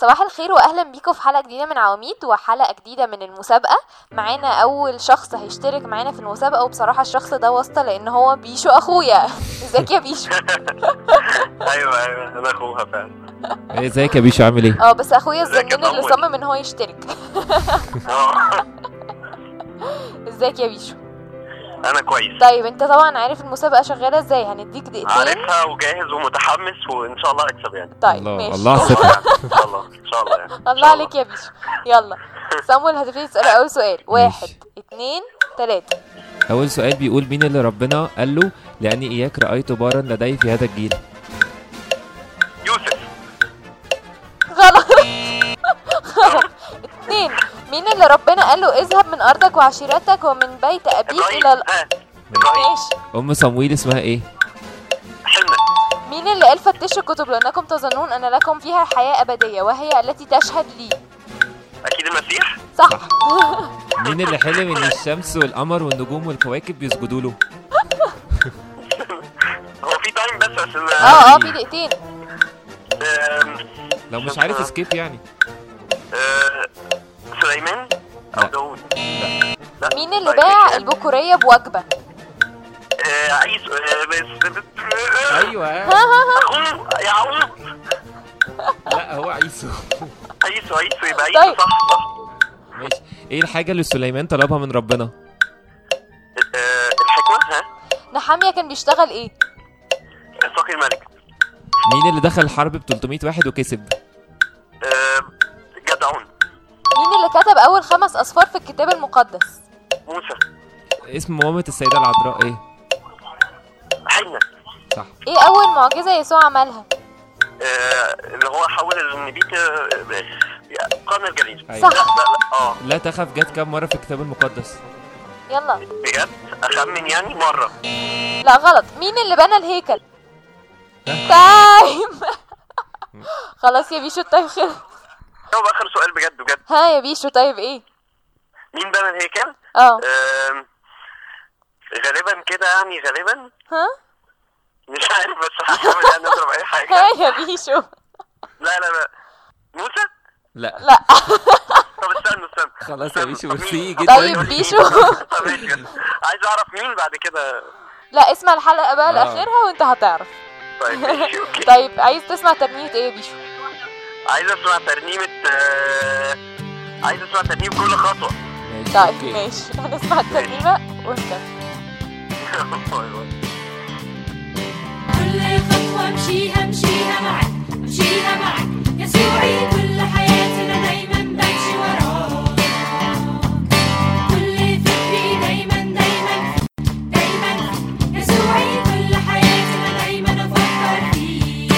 صباح الخير واهلا بيكم في حلقه جديده من عواميد وحلقه جديده من المسابقه معانا اول شخص هيشترك معانا في المسابقه وبصراحه الشخص ده واسطه لان هو بيشو اخويا ازيك يا بيشو ايوه ايوه انا اخوها فعلا ايه ازيك يا بيشو عامل ايه؟ اه بس اخويا ازيك يا الزنون اللي ضمن؟ صمم ان هو يشترك اه ازيك يا بيشو انا كويس طيب انت طبعا عارف المسابقه شغاله ازاي هنديك دقيقتين عارفها وجاهز ومتحمس وان شاء الله اكسب يعني طيب الله ماشي الله على ان الثقة شاء الله ان شاء الله يعني إن الله شاء عليك يا بيشو يلا صامويل هتبتدي تسأله أول سؤال واحد اتنين تلاتة أول سؤال بيقول مين اللي ربنا قال له لأني إياك رأيت بارا لدي في هذا الجيل؟ يوسف غلط غلط اتنين مين اللي ربنا قال له اذهب من أرضك وعشيرتك ومن بيت أبيك ابراهيم إلى ال... ها ابراهيم ماشي أم صمويل اسمها إيه؟ حنة مين اللي قال فتشوا الكتب لأنكم تظنون أن لكم فيها حياة أبدية وهي التي تشهد لي اكيد المسيح صح مين اللي حلم إن الشمس والقمر والنجوم والكواكب بيسجدوا له؟ هو في تايم بس عشان اه اه في دقيقتين آم، لو مش عارف سكيب يعني آه، سليمان او لا. داوود مين اللي باع البكورية بوجبة آه، عيسو آه، بس أيوه اخوه يعقوب لا هو عيسو عيسو عيسو يبقى طيب. عيسو صح صح ماشي إيه الحاجة اللي سليمان طلبها من ربنا؟ آه، الحكمة ها نحامية كان بيشتغل ايه ساقي الملك مين اللي دخل الحرب ب 300 واحد وكسب؟ آه، جدعون مين اللي كتب أول خمس أصفار في الكتاب المقدس موسى اسم مامة السيدة العذراء إيه؟ حنة صح ايه أول معجزة يسوع عملها آه، اللي هو حول النبيت آه، آه، قرن الجليل أيوة. صح. لا لا لا اه لا تخف جت كام مرة في الكتاب المقدس؟ يلا بجد اخمن يعني مره لا غلط مين اللي بنى الهيكل تايم خلاص يا بيشو التايم خلص هو اخر سؤال بجد بجد ها يا بيشو طيب ايه مين بنى الهيكل اه آم، غالبا كده يعني غالبا ها مش عارف بس هحاول يعني اضرب اي حاجه ها يا بيشو لا لا لا موسى لا لا طب استنى استنى خلاس استنى. يا بيشو طب ميرسي مين؟ جدا طيب بيشو طب ماشي عايز اعرف مين بعد كده لا اسمع الحلقة بقى آه. لاخرها وانت هتعرف طيب ماشي اوكي طيب عايز تسمع ترنيمة ايه يا بيشو عايز اسمع ترنيمه آه، عايز اسمع ترنيمه كل خطوه ماشي طيب أوكي. ماشي هنسمع الترنيمة وانت باي باي. كل خطوة امشيها امشيها معك امشيها معك يسوعي كل حياتنا دايما بمشي وراك كل فكري دايما دايما دايما يسوعي كل حياتنا دايما افكر فيك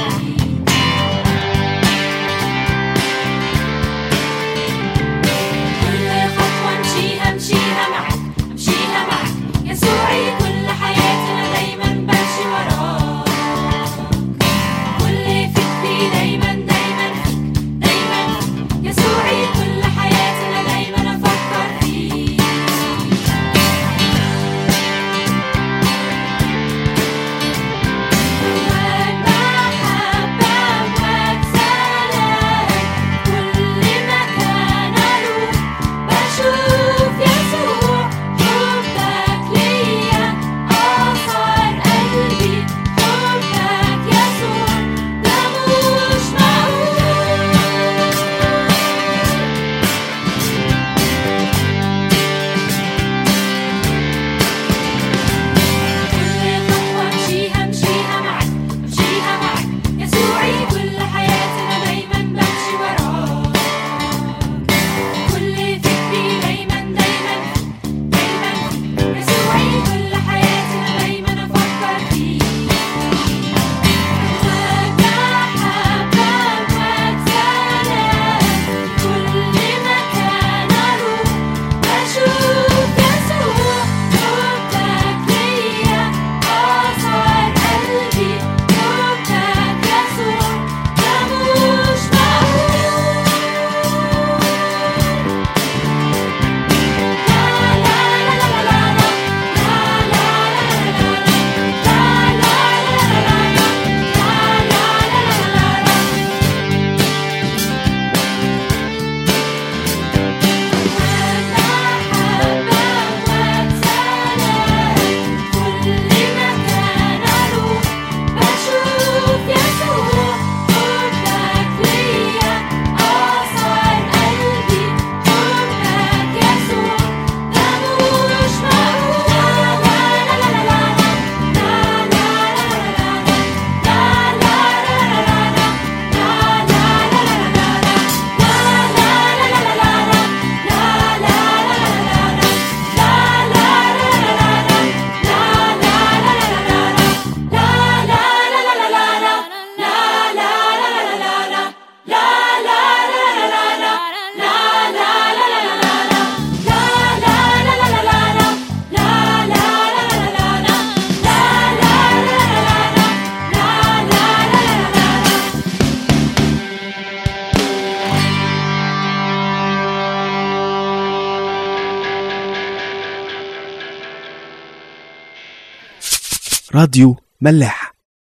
كل خطوة امشيها امشيها معك امشيها معك يسوعي كل حياتنا دايما بمشي وراك كل فكري دايما راديو ملاح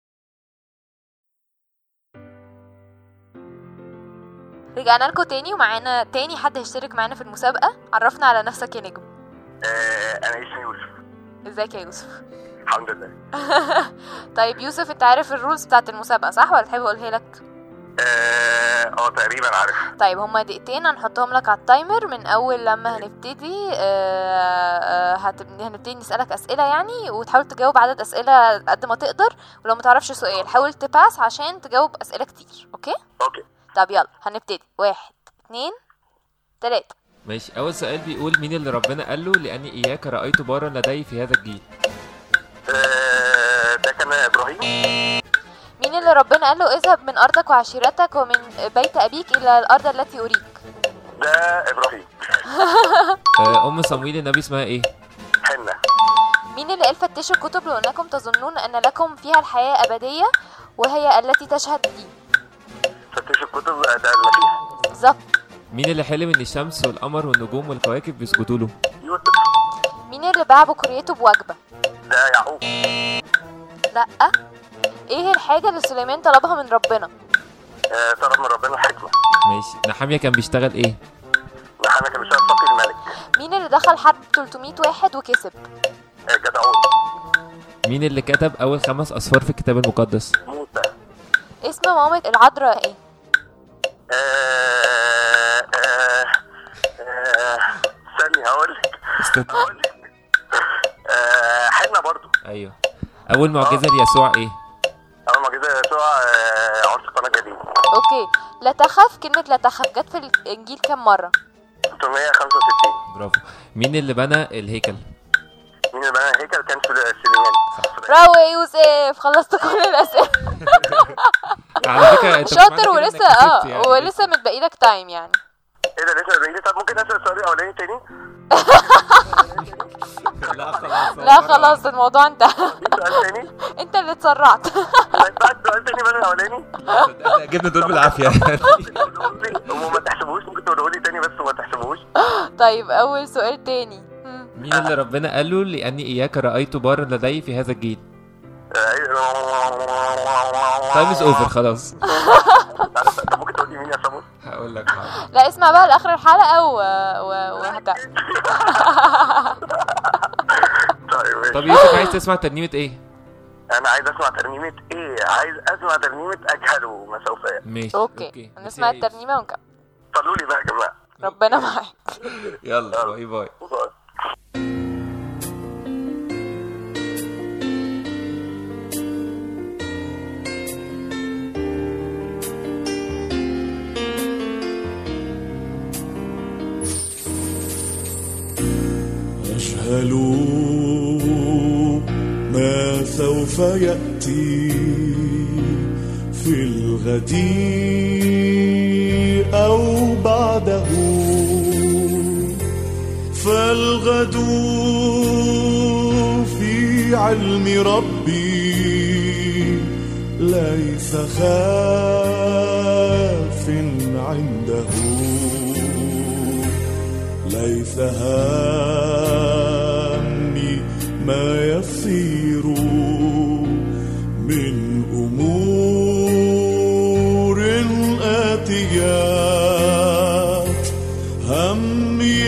رجعنا لكم تاني ومعانا تاني حد هيشترك معانا في المسابقة عرفنا على نفسك يا نجم آه، انا اسمي يوسف ازيك يا يوسف الحمد لله طيب يوسف انت عارف الرولز بتاعت المسابقة صح ولا تحب اقولها لك اه آه، تقريبا عارف طيب هما دقيقتين هنحطهم لك على التايمر من اول لما هنبتدي آه، آه، هتب- هنبتدي نسألك اسئلة يعني وتحاول تجاوب عدد اسئلة قد ما تقدر ولو متعرفش سؤال حاول تباس عشان تجاوب اسئلة كتير اوكي اوكي طب يلا هنبتدي واحد اتنين تلاتة ماشي اول سؤال بيقول مين اللي ربنا قال له لاني اياك رايت بارا لدي في هذا الجيل آه، ده كان ابراهيم مين اللي ربنا قال له اذهب من ارضك وعشيرتك ومن بيت ابيك الى الارض التي اريك ده ابراهيم آه، ام صمويل النبي اسمها ايه حنة مين اللي قال فتشوا الكتب لانكم تظنون ان لكم فيها الحياه ابديه وهي التي تشهد لي فتش الكتب ده المسيح بالظبط مين اللي حلم ان الشمس والقمر والنجوم والكواكب بيسجدوا له يوسف مين اللي باع بكريته بوجبه ده يعقوب لا ايه الحاجه اللي سليمان طلبها من ربنا آه، طلب من ربنا الحكمة ماشي نحاميه كان بيشتغل ايه محمد كان بيشتغل سقي الملك مين اللي دخل حرب 300 واحد وكسب آه، جدعون مين اللي كتب اول خمس اصفار في الكتاب المقدس موسى اسم مامة العذراء ايه آه، آه، آه، ثانية هقول لك استنى. هقول لك آه، حنة برضو ايوه اول معجزه ليسوع ايه اول ما كده يسوع آه، عرس قناة جديد اوكي لا تخف كلمه لا تخف جت في الانجيل كام مره 365 برافو مين اللي بنى الهيكل مين اللي بنى الهيكل كان سل- سليمان برافو يا يوسف خلصت كل الاسئله على فكره انت شاطر معنى كده ولسه إنك اه كسبت يعني. ولسه متبقي لك تايم يعني ايه ده لسه بنجي طب ممكن اسال السؤال الاولاني تاني لا خلاص لا خلاص الموضوع انتهى سؤال تاني انت اللي اتسرعت طيب بعد سؤال تاني بدل الاولاني جبنا دول بالعافيه وما تحسبوش ممكن تقولوا لي تاني بس وما تحسبوش طيب اول سؤال تاني مم. مين اللي ربنا قال له لاني اياك رايت بارا لدي في هذا الجيل تايم از اوفر خلاص طب ممكن تقول لي مين يا سامو هقول لك لا اسمع بقى لاخر الحلقه و... و... وهت... طيب ماشي. طب يوسف عايز تسمع ترنيمه ايه انا عايز اسمع ترنيمه ايه عايز اسمع ترنيمه اجهله ما سوف يأتي. ماشي اوكي نسمع ميرسي يا الترنيمه ونكمل صلوا لي بقى يا جماعه ربنا معاك يوسف. يلا باي باي أجهل ما سوف يأتي في الغد أو بعده فالغد في علم ربي ليس خاف عنده ليس هامي ما يصير من أمور آتيات همي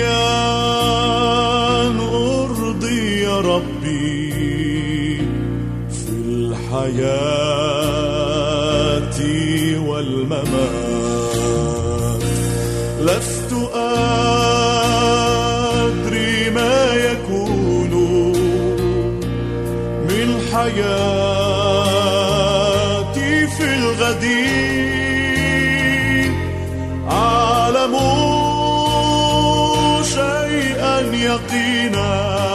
أن أرضي ربي في الحياة والممات لست أدري ما يكون من حياتي في الغد أعلم شيئا يقينا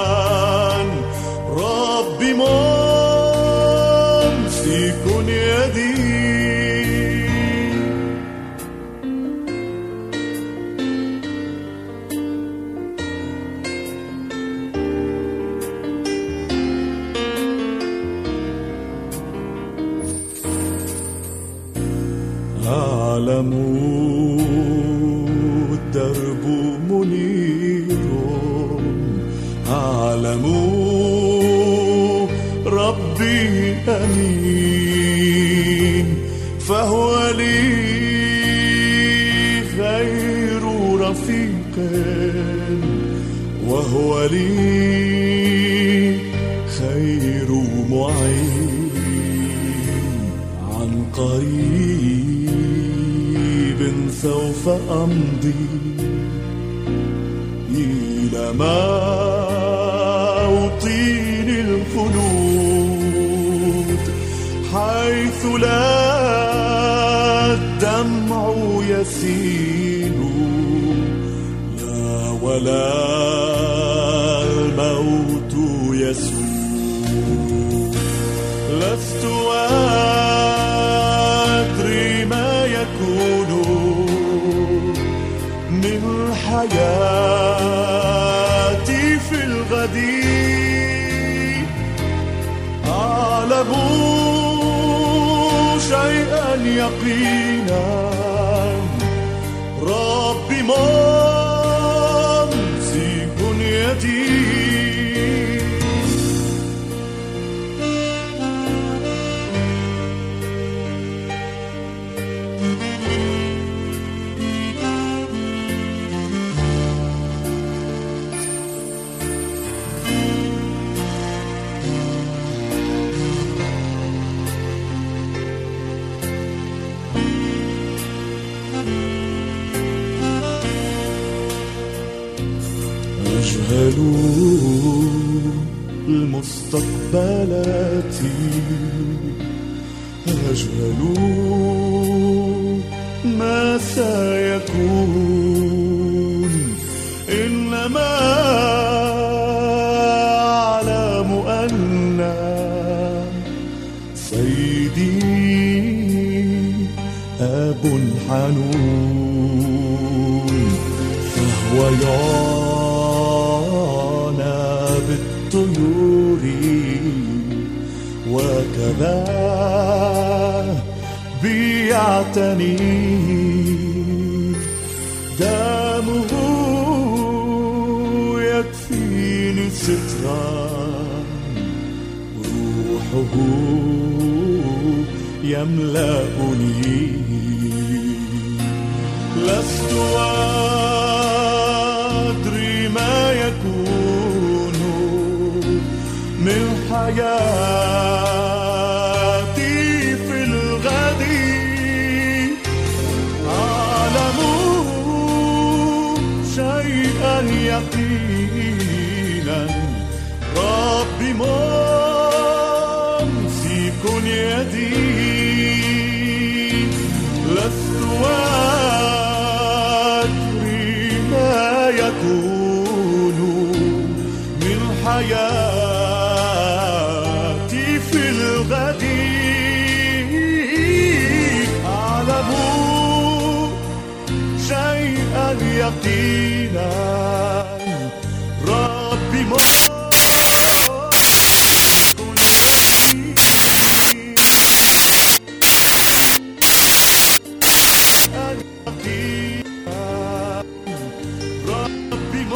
ربي ممسك يدي أعلم الدرب منير أعلم ربي أمين فهو لي خير رفيق وهو لي خير معين عن قريب سوف أمضي إلى موطن الخلود حيث لا الدمع يسيل لا ولا الموت يسود لست أدري ما يكون من حياتي في الغد أعلم شيئا يقينا ربي ممسك يدي أجهل المستقبلات أجهل ما سيكون إنما أعلم أن سيدي أب حنون فهو يعنى بالطيور وكذا بيعتني دمه يكفيني سترا روحه يملأني لست أدري ما يكون من حياتي في الغد أعلم شيئا يقينا ربي ممسك يدي لست أدري ما يكون من حياتي في الغد أعلم شيئا يقينا ربي ممسك يدي ربي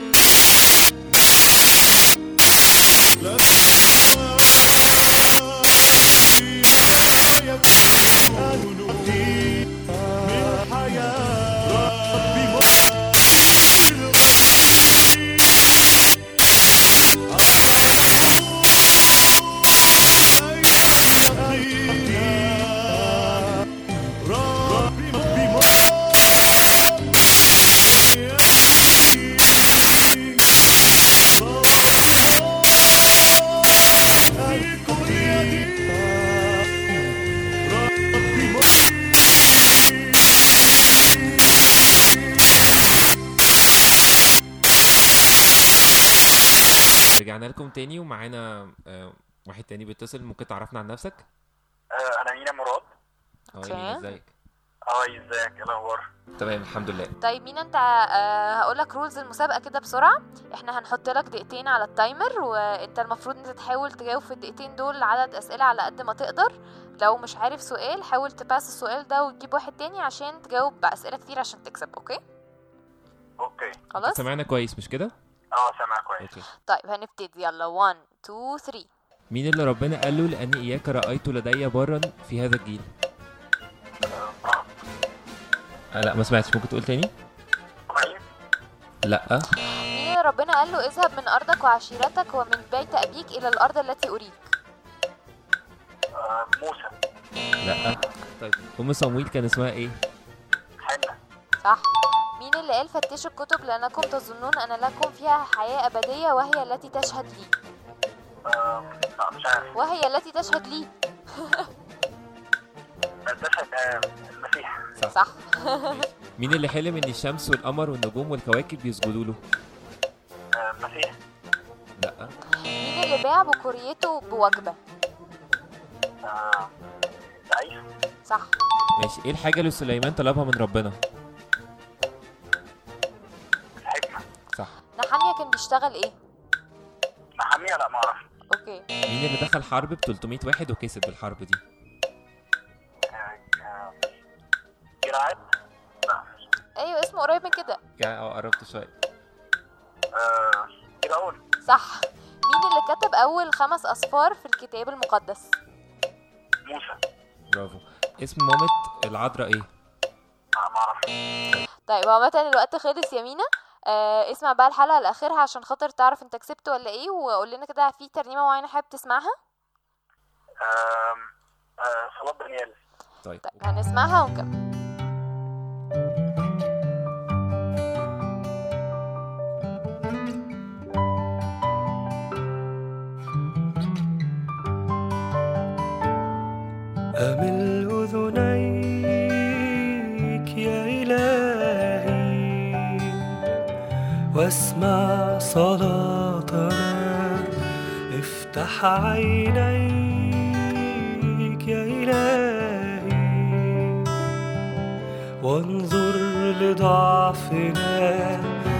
رجعنا لكم تاني ومعانا آه، واحد تاني بيتصل ممكن تعرفنا عن نفسك آه، انا مينا مراد اه اوكي. يمين ازيك اه ازيك ايه الاخبار تمام الحمد لله طيب مين انت آه هقول لك رولز المسابقه كده بسرعه احنا هنحط لك دقيقتين على التايمر وانت المفروض انت تحاول تجاوب في الدقيقتين دول عدد اسئله على قد ما تقدر لو مش عارف سؤال حاول تباس السؤال ده وتجيب واحد تاني عشان تجاوب باسئله كتير عشان تكسب اوكي اوكي خلاص سمعنا كويس مش كده اه سامع كويس اوكي طيب هنبتدي يلا 1 2 3 مين اللي ربنا قال له لاني اياك رايت لدي برا في هذا الجيل آه لا ما سمعتش ممكن تقول تاني ابراهيم مين لا اللي ربنا قال له اذهب من ارضك وعشيرتك ومن بيت ابيك الى الارض التي اريك آه، موسى لا طيب ام صمويل كان اسمها ايه حنة صح مين اللي قال فتشوا الكتب لانكم تظنون ان لكم فيها حياه ابديه وهي التي تشهد لي آه، لا مش عارف وهي التي تشهد لي تشهد آه، المسيح صح مين اللي حلم ان الشمس والقمر والنجوم والكواكب بيسجدوا له آه، المسيح لا مين اللي باع بكوريته بوجبه آه، عيسى صح ماشي ايه الحاجه اللي سليمان طلبها من ربنا الحكمة صح نحانيا كان بيشتغل ايه محامية لا ما اعرف اوكي مين اللي دخل حرب ب 300 واحد وكسب الحرب دي جرعات لا ايوه اسمه قريب من كده يعني اه قربت شويه آه، فرعون صح مين اللي كتب اول خمس اصفار في الكتاب المقدس موسى برافو اسم مامة العذراء ايه لا ما اعرف طيب عامة الوقت خلص يا مينا آه اسمع بقى الحلقة لآخرها عشان خاطر تعرف انت كسبت ولا ايه وقول لنا كده في ترنيمة معينة حابب تسمعها آم، آه، صلاة دانيال طيب طيب هنسمعها ونكمل أمل أذنيك يا إلهي واسمع صلاتنا افتح عينيك يا إلهي وانظر لضعفنا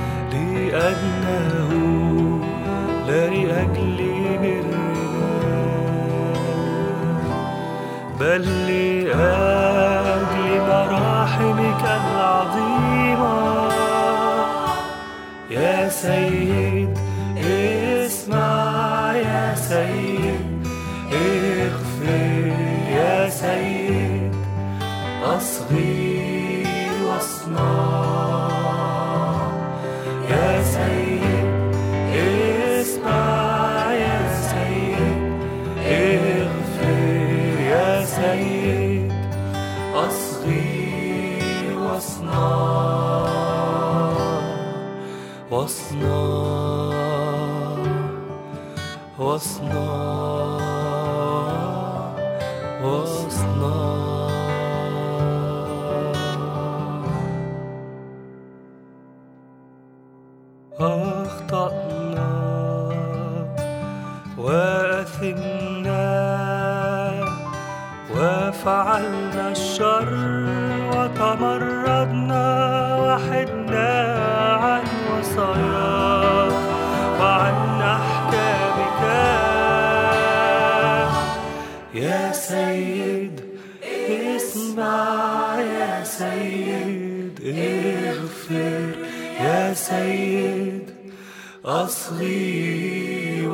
لأنه لا لأجل برنا بل لأجل مراحمك العظيمة يا سيد اسمع يا سيد اغفر يا سيد أصغي واصنع يا سيد اسمع يا سيد اغفر يا سيد أصغي واصنع واصنع واصنع واصنع أخطأنا وأثمنا وفعلنا الشر وتمردنا وحدنا عن وصاياك وعن أحكامك يا سيد اسمع يا سيد اغفر يا سيد أصغي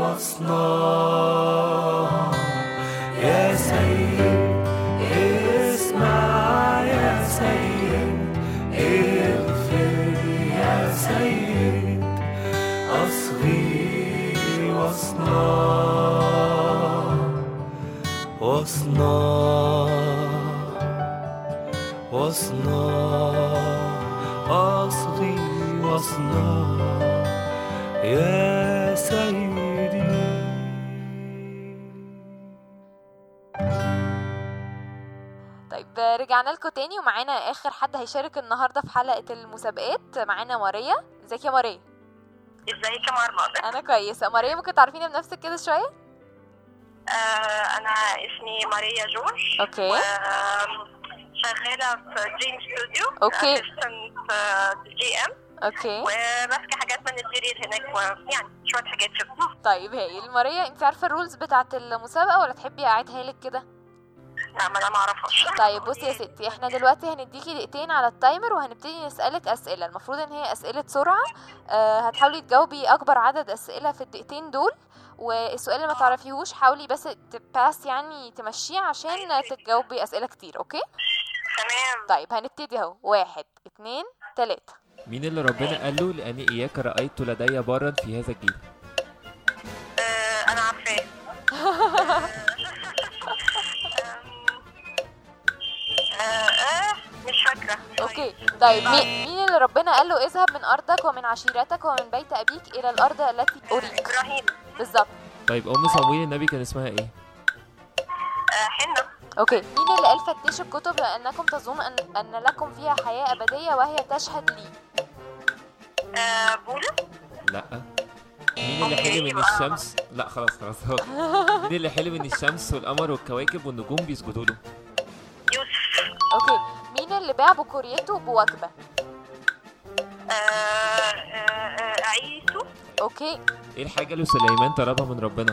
واصنع يا سيد اسمع يا سيد اغفر يا سيد أصغي واصنع واصنع واصنع أصغي واصنع يا سيدي طيب آه، رجعنا لكم تاني ومعانا اخر حد هيشارك النهارده في حلقة المسابقات معانا ماريا ازيك يا ماريا ازيك يا مرمى انا كويسة ماريا ممكن تعرفيني بنفسك كده شوية آه انا اسمي ماريا جورج اوكي آم، شغاله في دريم ستوديو أوكي. اسيستنت جي ام اوكي وماسكه حاجات مانجيريال هناك ويعني شويه حاجات في طيب هايل ماريا انت عارفة الرولز بتاعت المسابقة ولا تحبي اعيدها لك كده لا ما انا ما اعرفهاش طيب بصي يا ستي احنا دلوقتي هنديكي دقيقتين على التايمر وهنبتدي نسألك أسئلة المفروض ان هي أسئلة سرعة آه هتحاولي تجاوبي أكبر عدد أسئلة في الدقيقتين دول والسؤال اللي ما تعرفيهوش حاولي بس تباس يعني تمشيه عشان تجاوبي اسئله كتير اوكي تمام طيب هنبتدي اهو واحد اتنين تلاته مين اللي ربنا قال له لاني اياك رايت لدي بارا في هذا الجيل آه انا عارفاه آه، آه، مش فاكرة اوكي طيب مين مين اللي ربنا قال له اذهب من ارضك ومن عشيرتك ومن بيت ابيك الى الارض التي اريك إبراهيم بالظبط طيب ام صمويل النبي كان اسمها ايه آه، حنة اوكي مين اللي قال فتشوا الكتب لانكم تظنون ان ان لكم فيها حياه ابديه وهي تشهد لي آه، بولس لا مين اللي حلم ان الشمس لا خلاص خلاص خلاص. مين اللي حلم ان الشمس والقمر والكواكب والنجوم بيسجدوا له يوسف اوكي مين اللي باع بكوريته بوجبه آه، آه، آه، عيسو اوكي ايه الحاجه اللي سليمان طلبها من ربنا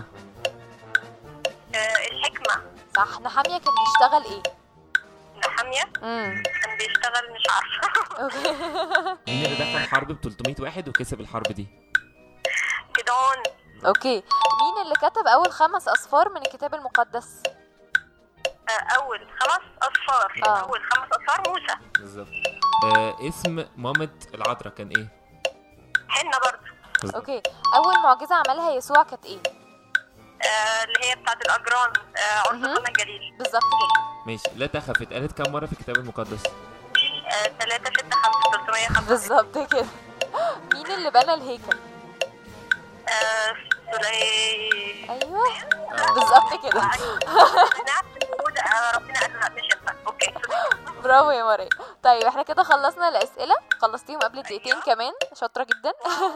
آه، الحكمة صح نحاميه كان بيشتغل ايه نحامية امم كان بيشتغل مش عارفة اوكي مين اللي دخل حرب ب 300 واحد وكسب الحرب دي جدعان اوكي مين اللي كتب اول خمس اصفار من الكتاب المقدس آه، أول خمس أصفار آه. أول خمس أصفار موسى بالظبط آه اسم مامة العذراء كان ايه حنة برضه اوكي اول معجزه عملها يسوع كانت ايه آه، اللي هي بتاعت الأجران آه، عرس مهم. قنا الجليل بالظبط كده ماشي لا تخف اتقالت كام مره في الكتاب المقدس آه، تلاتة ستة خمسة تلتمية خمسة بالظبط كده مين اللي بنى الهيكل آه، سلي ايوه بالظبط كده نفس الوجود آه، ربنا قال لا مش ينفع اوكي برافو يا مريم طيب احنا كده خلصنا الاسئله خلصتيهم قبل دقيقتين كمان شاطره جدا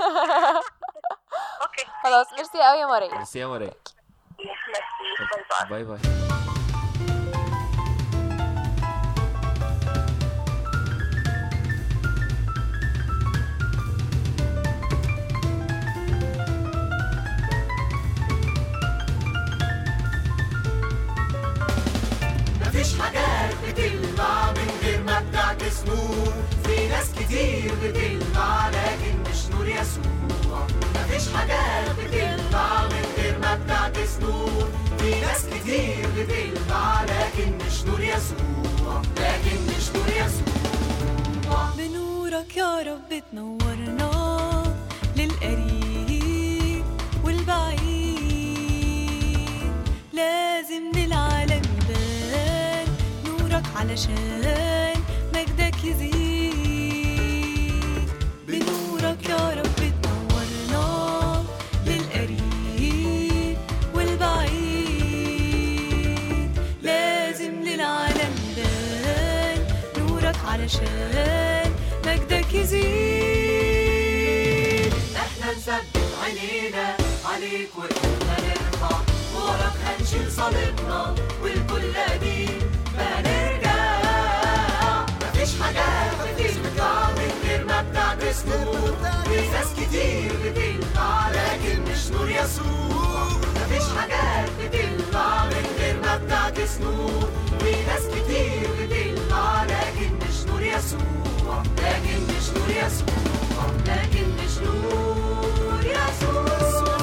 اوكي خلاص ميرسي قوي يا مريم ميرسي يا مريم ميرسي باي باي باي باي مفيش حاجات بتلمع من غير ما بتعكس نور في ناس كتير بتلمع لكن مش نور يسوع مفيش حاجات بتلمع من غير ما بتعكس نور في ناس كتير بتلمع لكن مش نور يسوع لكن مش نور يسوع بنورك يا رب تنورنا للقريب والبعيد لازم للعالم يبان نورك علشان مجدك يزيد بنورك يا رب تنورنا للقريب والبعيد لازم للعالم يبان نورك علشان مجدك يزيد احنا نثبت عينينا عليك وقلنا نرفع وراك هنشيل صليبنا والكل قديم فهنرجع مفيش حاجات بتلمع من غير ما بتعكس نور في ناس كتير بتلمع لكن مش نور يسوع مفيش حاجات بتلمع من غير ما بتعكس نور في ناس كتير بتلمع لكن مش نور يسوع لكن مش نور يسوع لكن مش نور يسوع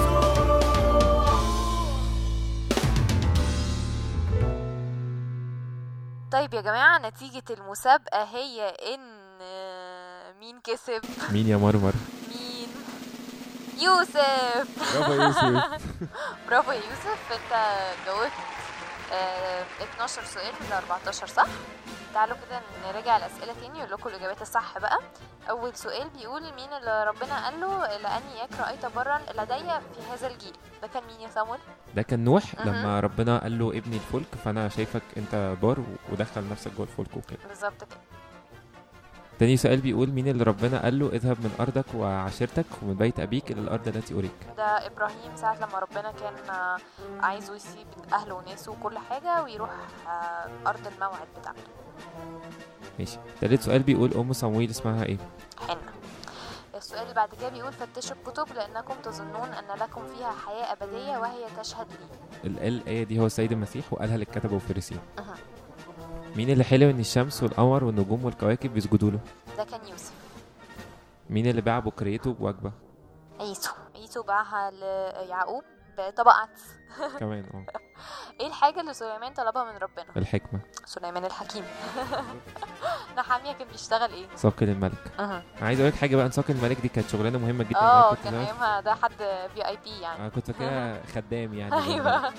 طيب يا جماعه نتيجه المسابقه هي ان آه، مين كسب مين يا مرمر مين يوسف برافو يا يوسف برافو يا يوسف انت جاوبت آه 12 سؤال من ال 14 صح تعالوا كده نراجع الاسئله تاني واقول لكم الاجابات الصح بقى اول سؤال بيقول مين اللي ربنا قال له لاني اياك رايت برا لدي في هذا الجيل ده كان مين يا صامول ده كان نوح مهم. لما ربنا قال له ابني الفلك فانا شايفك انت بار ودخل نفسك جوه الفلك وكده بالظبط كده تاني سؤال بيقول مين اللي ربنا قال له اذهب من ارضك وعشيرتك ومن بيت ابيك الى الارض التي اريك ده ابراهيم ساعه لما ربنا كان آه، عايزه يسيب اهله وناسه وكل حاجه ويروح آه، ارض الموعد بتاعته ماشي تالت سؤال بيقول ام صمويل اسمها ايه حنة السؤال اللي بعد كده بيقول فتشوا الكتب لأنكم تظنون أن لكم فيها حياة أبدية وهي تشهد لي ال- الايه دي هو السيد المسيح وقالها للكتبه والفريسيين أها. مين اللي حلم ان الشمس والقمر والنجوم والكواكب بيسجدوا له ده كان يوسف مين اللي باع بكريته بوجبه عيسو عيسو باعها ليعقوب بطبق عدس كمان اه ايه الحاجة اللي سليمان طلبها من ربنا الحكمة سليمان الحكيم نحامية كان بيشتغل ايه ساقي الملك أها. عايز اقول لك حاجه بقى ساقي الملك دي كانت شغلانه مهمه جدا اه أنا كنت كان زمان- ايامها ده حد في اي بي يعني انا كنت فاكرها خدام يعني ايوه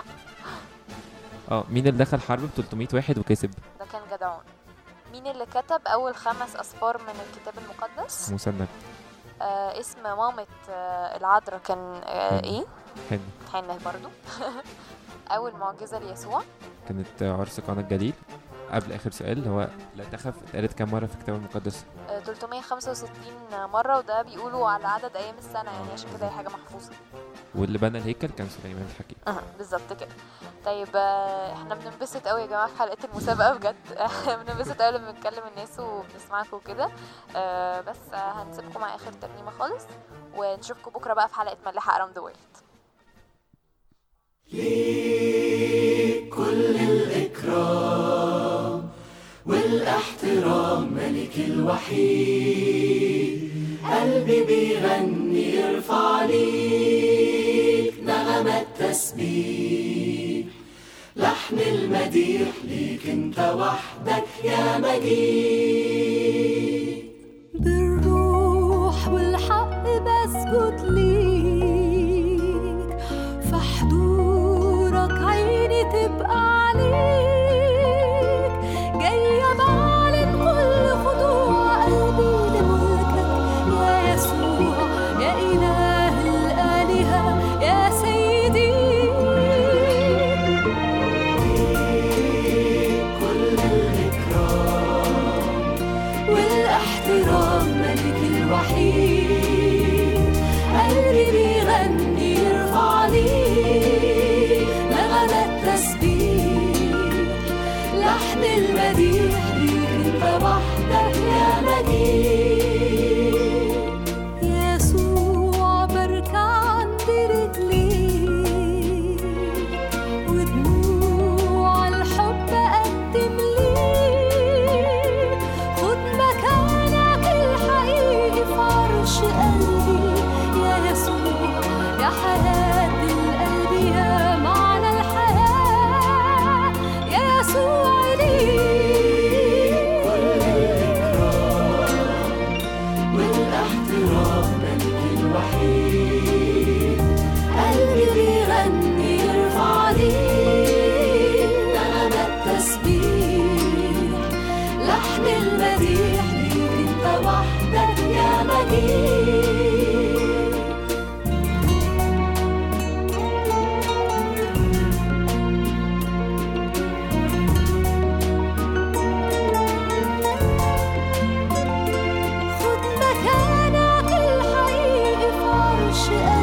اه مين اللي دخل حرب ب 300 واحد وكسب ده كان جدعون مين اللي كتب اول خمس اسفار من الكتاب المقدس موسى النبي آه اسم مامة آه العذراء كان آه حنة. ايه حنة حنة برضو اول معجزة ليسوع كانت عرس قانا الجليل قبل اخر سؤال اللي هو لا تخف اتقالت كام مره في الكتاب المقدس آه 365 مرة وده بيقولوا على عدد ايام السنة يعني عشان كده هي حاجة محفوظة واللي بنى الهيكل كان سليمان الحكيم أها، بالظبط كده طيب آه، احنا بننبسط قوي يا جماعه في حلقه المسابقه بجد بننبسط قوي لما بنكلم الناس وبنسمعكم وكده آه، بس آه، هنسيبكم مع اخر ترنيمه خالص ونشوفكم بكره بقى في حلقه ملاحه اراوند ذا وورلد كل الإكرام والاحترام ملك الوحيد قلبي بيغني يرفع ليك نغمة تسبيح لحن المديح ليك انت وحدك يا مجيد بالروح والحق بسجد ليك في حضورك عيني تبقى عليك جاية بعلن كل خضوع قلبي لملكك يا يسوع يا إله الآلهة يا سيدي كل الإكرام والاحترام ملك الوحيد قلبي بيغني يرفع ليك نغمة تسبيح لحن المديح ليك انت وحدك يا مجيد يسوع بركع عند رجليك ودموع الحب أقدم ليك خد مكانك الحقيقي في عرش قلبي يا يسوع يا حياة القلب يا معنى الحياة يا يسوع ليك والاحترام ملك الوحيد قلبي بيغني يرفع ليك نغمة تسبيح لحن المديح ليك انت وحدك يا مجيد خد مكانك الحقيقي في عرش